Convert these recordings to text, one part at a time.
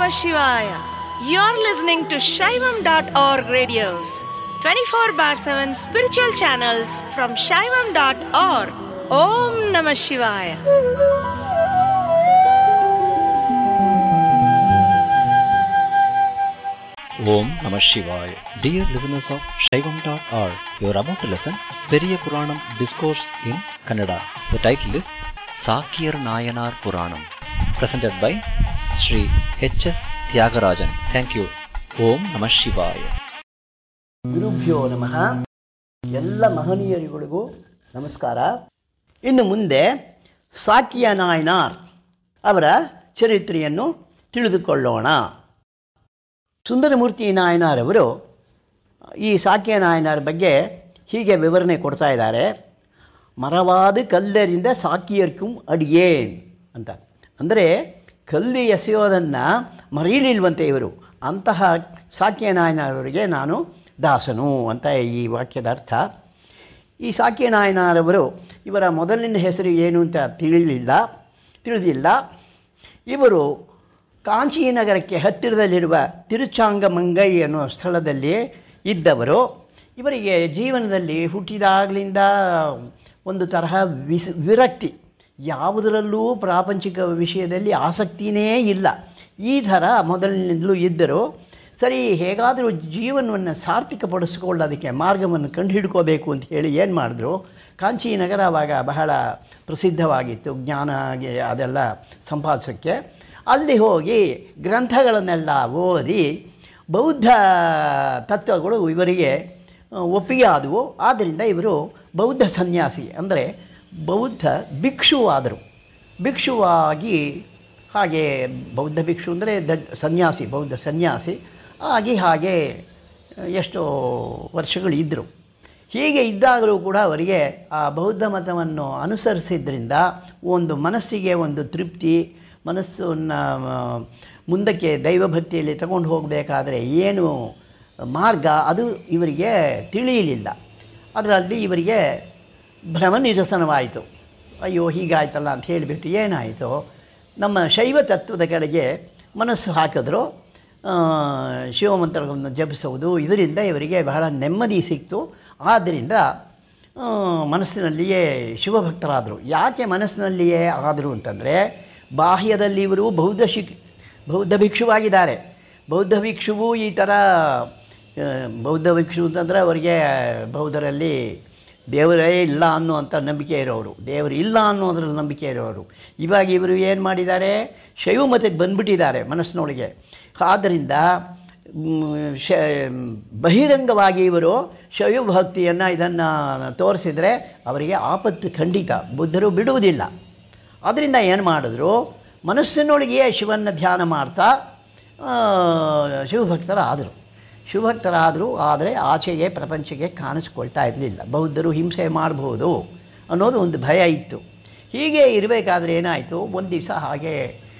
Namah Shivaya. You're listening to Shaivam.org radios, 24 bar 7 spiritual channels from Shaivam.org. Om Namah Shivaya. Om Namah Shivaya. Dear listeners of Shaivam.org, you are about to listen Periya Puranam Discourse in Kannada. The title is Sakiyar Nayanar Puranam, presented by Sri H.S. Tyagarajan. Thank you. Om Namah Shivaya. ಗುರುಭ್ಯೋ ನಮಃ ಎಲ್ಲ ಮಹನೀಯರುಗಳಿಗೂ ನಮಸ್ಕಾರ ಇನ್ನು ಮುಂದೆ ಸಾಕಿಯ ನಾಯನಾರ್ ಅವರ ಚರಿತ್ರೆಯನ್ನು ತಿಳಿದುಕೊಳ್ಳೋಣ ಸುಂದರಮೂರ್ತಿ ನಾಯನಾರ್ ಅವರು ಈ ಸಾಕಿಯ ನಾಯನಾರ್ ಬಗ್ಗೆ ಹೀಗೆ ವಿವರಣೆ ಕೊಡ್ತಾ ಇದ್ದಾರೆ ಮರವಾದ ಕಲ್ಲರಿಂದ ಸಾಕಿಯರ್ಕುಂ ಅಡಿಯೇನ್ ಅಂತ ಅಂದರೆ ಕಲ್ಲು ಎಸೆಯೋದನ್ನು ಮರೀಲಿಲ್ವಂತೆ ಇವರು ಅಂತಹ ಸಾಕಿಯ ನಾಯನವರಿಗೆ ನಾನು ದಾಸನು ಅಂತ ಈ ವಾಕ್ಯದ ಅರ್ಥ ಈ ಸಾಕಿಯ ನಾಯನರವರು ಇವರ ಮೊದಲಿನ ಹೆಸರು ಏನು ಅಂತ ತಿಳಿಲಿಲ್ಲ ತಿಳಿದಿಲ್ಲ ಇವರು ಕಾಂಚೀನಗರಕ್ಕೆ ಹತ್ತಿರದಲ್ಲಿರುವ ತಿರುಚಾಂಗಮಂಗೈ ಅನ್ನುವ ಸ್ಥಳದಲ್ಲಿ ಇದ್ದವರು ಇವರಿಗೆ ಜೀವನದಲ್ಲಿ ಹುಟ್ಟಿದಾಗಲಿಂದ ಒಂದು ತರಹ ವಿಸ್ ವಿರಕ್ತಿ ಯಾವುದರಲ್ಲೂ ಪ್ರಾಪಂಚಿಕ ವಿಷಯದಲ್ಲಿ ಆಸಕ್ತಿನೇ ಇಲ್ಲ ಈ ಥರ ಮೊದಲಿನಿಂದಲೂ ಇದ್ದರು ಸರಿ ಹೇಗಾದರೂ ಜೀವನವನ್ನು ಸಾರ್ಥಕಪಡಿಸ್ಕೊಳ್ಳೋದಕ್ಕೆ ಮಾರ್ಗವನ್ನು ಕಂಡುಹಿಡ್ಕೋಬೇಕು ಅಂತ ಹೇಳಿ ಏನು ಮಾಡಿದ್ರು ಕಾಂಚೀನಗರ ಆವಾಗ ಬಹಳ ಪ್ರಸಿದ್ಧವಾಗಿತ್ತು ಜ್ಞಾನ ಗೆ- ಅದೆಲ್ಲ ಸಂಪಾದಿಸೋಕ್ಕೆ ಅಲ್ಲಿ ಹೋಗಿ ಗ್ರಂಥಗಳನ್ನೆಲ್ಲ ಓದಿ ಬೌದ್ಧ ತತ್ವಗಳು ಇವರಿಗೆ ಆ, ಒಪ್ಪಿಗೆ ಆದವು ಆದ್ದರಿಂದ ಇವರು ಬೌದ್ಧ ಸನ್ಯಾಸಿ ಅಂದರೆ ಬೌದ್ಧ ಭಿಕ್ಷು ಆದರು ಭಿಕ್ಷುವಾಗಿ ಹಾಗೆ ಬೌದ್ಧ ಭಿಕ್ಷು ಅಂದರೆ ದ ಸನ್ಯಾಸಿ ಬೌದ್ಧ ಸನ್ಯಾಸಿ ಆಗಿ ಹಾಗೆ ಎಷ್ಟೋ ವರ್ಷಗಳು ಇದ್ದರು ಹೀಗೆ ಇದ್ದಾಗಲೂ ಕೂಡ ಅವರಿಗೆ ಆ ಬೌದ್ಧ ಮತವನ್ನು ಅನುಸರಿಸಿದ್ರಿಂದ ಒಂದು ಮನಸ್ಸಿಗೆ ಒಂದು ತೃಪ್ತಿ ಮನಸ್ಸನ್ನು ಆ, ಮುಂದಕ್ಕೆ ದೈವಭಕ್ತಿಯಲ್ಲಿ ತಗೊಂಡು ಹೋಗಬೇಕಾದ್ರೆ ಏನು ಮಾರ್ಗ ಅದು ಇವರಿಗೆ ತಿಳಿಯಲಿಲ್ಲ ಅದರಲ್ಲಿ ಇವರಿಗೆ ಭ್ರಮ ನಿರಸನವಾಯಿತು ಅಯ್ಯೋ ಹೀಗಾಯ್ತಲ್ಲ ಅಂತ ಹೇಳಿಬಿಟ್ಟು ಏನಾಯಿತು ನಮ್ಮ ಶೈವ ತತ್ವದ ಕಡೆಗೆ ಮನಸ್ಸು ಹಾಕಿದ್ರು ಆ, ಶಿವಮಂತ್ರಗಳನ್ನು ಜಪಿಸುವುದು ಇದರಿಂದ ಇವರಿಗೆ ಬಹಳ ನೆಮ್ಮದಿ ಸಿಕ್ತು ಆದ್ದರಿಂದ ಆ, ಮನಸ್ಸಿನಲ್ಲಿಯೇ ಶಿವಭಕ್ತರಾದರು ಯಾಕೆ ಮನಸ್ಸಿನಲ್ಲಿಯೇ ಆದರು ಅಂತಂದರೆ ಬಾಹ್ಯದಲ್ಲಿ ಇವರು ಬೌದ್ಧ ಶಿಕ್ ಬೌದ್ಧ ಭಿಕ್ಷುವಾಗಿದ್ದಾರೆ ಬೌದ್ಧ ಭಿಕ್ಷುವು ಈ ಥರ ಆ, ಬೌದ್ಧ ಭಿಕ್ಷು ಅಂತಂದರೆ ಅವರಿಗೆ ಬೌದ್ಧರಲ್ಲಿ ದೇವರೇ ಇಲ್ಲ ಅನ್ನುವಂಥ ನಂಬಿಕೆ ಇರೋರು ದೇವರು ಇಲ್ಲ ಅನ್ನೋದ್ರಲ್ಲಿ ನಂಬಿಕೆ ಇರೋರು ಇವಾಗ ಇವರು ಏನು ಮಾಡಿದ್ದಾರೆ ಶೈವ ಮತಕ್ಕೆ ಬಂದ್ಬಿಟ್ಟಿದ್ದಾರೆ ಮನಸ್ಸಿನೊಳಗೆ ಆದ್ದರಿಂದ ಮ್, ಶ ಬಹಿರಂಗವಾಗಿ ಇವರು ಶೈವ ಭಕ್ತಿಯನ್ನು ಇದನ್ನು ತೋರಿಸಿದರೆ ಅವರಿಗೆ ಆಪತ್ತು ಖಂಡಿತ ಬುದ್ಧರು ಬಿಡುವುದಿಲ್ಲ ಅದರಿಂದ ಏನು ಮಾಡಿದ್ರು ಮನಸ್ಸಿನೊಳಗೆಯೇ ಶಿವನ ಧ್ಯಾನ ಮಾಡ್ತಾ ಆ, ಶಿವಭಕ್ತರಾದರು ಶಿವಭಕ್ತರಾದರು ಆದರೆ ಆಚೆಗೆ ಪ್ರಪಂಚಕ್ಕೆ ಕಾಣಿಸ್ಕೊಳ್ತಾ ಇರಲಿಲ್ಲ ಬೌದ್ಧರು ಹಿಂಸೆ ಮಾಡಬಹುದು ಅನ್ನೋದು ಒಂದು ಭಯ ಇತ್ತು ಹೀಗೆ ಇರಬೇಕಾದ್ರೆ ಏನಾಯಿತು ಒಂದು ದಿವಸ ಹಾಗೆ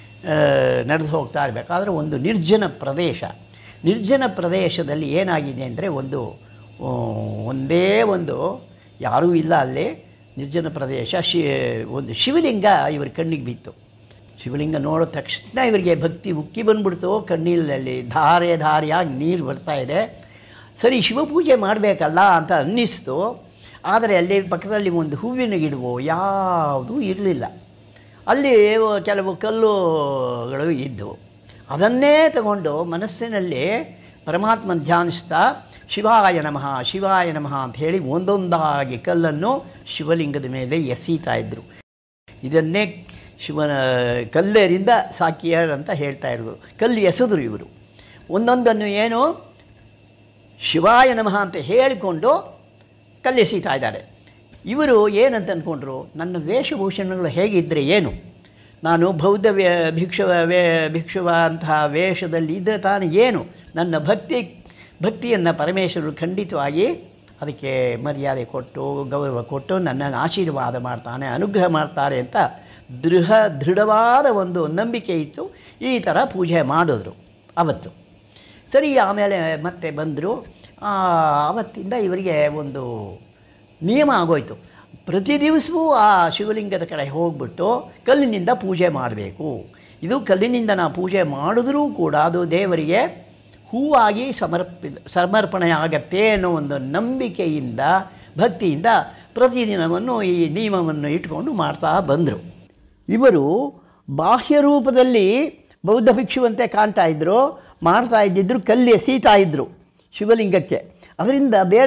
ನಡೆದು ಹೋಗ್ತಾ ಇರಬೇಕಾದ್ರೆ ಒಂದು ನಿರ್ಜನ ಪ್ರದೇಶ ನಿರ್ಜನ ಪ್ರದೇಶದಲ್ಲಿ ಏನಾಗಿದೆ ಅಂದರೆ ಒಂದು ಆ, ಒಂದೇ ಒಂದು ಯಾರೂ ಇಲ್ಲ ಅಲ್ಲಿ ನಿರ್ಜನ ಪ್ರದೇಶ ಶಿ ಒಂದು ಶಿವಲಿಂಗ ಇವ್ರ ಕಣ್ಣಿಗೆ ಬಿತ್ತು ಶಿವಲಿಂಗ ನೋಡಿದ ತಕ್ಷಣ ಇವರಿಗೆ ಭಕ್ತಿ ಉಕ್ಕಿ ಬಂದ್ಬಿಡ್ತು ಕಣ್ಣೀರಲ್ಲಿ ಧಾರೆ ಧಾರೆಯಾಗಿ ನೀರು ಬರ್ತಾ ಇದೆ ಸರಿ ಶಿವಪೂಜೆ ಮಾಡಬೇಕಲ್ಲ ಅಂತ ಅನ್ನಿಸ್ತು ಆದರೆ ಅಲ್ಲಿ ಪಕ್ಕದಲ್ಲಿ ಒಂದು ಹೂವಿನ ಗಿಡವು ಯಾವುದೂ ಇರಲಿಲ್ಲ ಅಲ್ಲಿ ಕೆಲವು ಕಲ್ಲುಗಳು ಇದ್ದವು ಅದನ್ನೇ ತಗೊಂಡು ಮನಸ್ಸಿನಲ್ಲಿ ಪರಮಾತ್ಮನ ಧ್ಯಾನಿಸ್ತಾ ಶಿವಾಯ ನಮಃ ಶಿವಾಯ ನಮಃ ಅಂತ ಹೇಳಿ ಒಂದೊಂದಾಗಿ ಕಲ್ಲನ್ನು ಶಿವಲಿಂಗದ ಮೇಲೆ ಎಸೀತಾ ಇದ್ದರು ಇದನ್ನೇ ಶಿವನ ಕಲ್ಲೇರಿಂದ ಸಾಕಿಯರ್ ಅಂತ ಹೇಳ್ತಾ ಇರೋದು ಕಲ್ಲು ಎಸೆದ್ರು ಇವರು ಒಂದೊಂದನ್ನು ಏನು ಶಿವಾಯ ನಮಃ ಅಂತ ಹೇಳಿಕೊಂಡು ಕಲ್ಲೆಸೀತಾ ಇದ್ದಾರೆ ಇವರು ಏನಂತ ಅಂದ್ಕೊಂಡ್ರು ನನ್ನ ವೇಷಭೂಷಣಗಳು ಹೇಗಿದ್ದರೆ ಏನು ನಾನು ಬೌದ್ಧ ವೇ ಭಿಕ್ಷುವ ವೇ ಭಿಕ್ಷುವ ಅಂತಹ ವೇಷದಲ್ಲಿ ಇದ್ದರೆ ತಾನು ಏನು ನನ್ನ ಭಕ್ತಿ ಭಕ್ತಿಯನ್ನು ಪರಮೇಶ್ವರರು ಖಂಡಿತವಾಗಿ ಅದಕ್ಕೆ ಮರ್ಯಾದೆ ಕೊಟ್ಟು ಗೌರವ ಕೊಟ್ಟು ನನ್ನನ್ನು ಆಶೀರ್ವಾದ ಮಾಡ್ತಾನೆ ಅನುಗ್ರಹ ಮಾಡ್ತಾರೆ ಅಂತ ದೃಢ ದೃಢವಾದ ಒಂದು ನಂಬಿಕೆ ಇತ್ತು ಈ ಥರ ಪೂಜೆ ಮಾಡಿದ್ರು ಅವತ್ತು ಸರಿ ಆಮೇಲೆ ಮತ್ತೆ ಬಂದರು ಆವತ್ತಿಂದ ಇವರಿಗೆ ಒಂದು ನಿಯಮ ಆಗೋಯ್ತು ಪ್ರತಿ ದಿವಸವೂ ಆ ಶಿವಲಿಂಗದ ಕಡೆ ಹೋಗ್ಬಿಟ್ಟು ಕಲ್ಲಿನಿಂದ ಪೂಜೆ ಮಾಡಬೇಕು ಇದು ಕಲ್ಲಿನಿಂದ ನಾವು ಪೂಜೆ ಮಾಡಿದ್ರೂ ಕೂಡ ಅದು ದೇವರಿಗೆ ಹೂವಾಗಿ ಸಮರ್ಪಿ ಸಮರ್ಪಣೆ ಆಗತ್ತೆ ಅನ್ನೋ ಒಂದು ನಂಬಿಕೆಯಿಂದ ಭಕ್ತಿಯಿಂದ ಪ್ರತಿದಿನವನ್ನು ಈ ನಿಯಮವನ್ನು ಇಟ್ಕೊಂಡು ಮಾಡ್ತಾ ಬಂದರು ಇವರು ಬಾಹ್ಯ ರೂಪದಲ್ಲಿ ಬೌದ್ಧ ಭಿಕ್ಷುವಂತೆ ಕಾಣ್ತಾ ಇದ್ದರು ಮಾಡ್ತಾ ಇದ್ದಿದ್ರು ಕಲ್ಲಿ ಎಸೀತಾ ಇದ್ದರು ಶಿವಲಿಂಗಕ್ಕೆ ಅದರಿಂದ ಬೇರೆ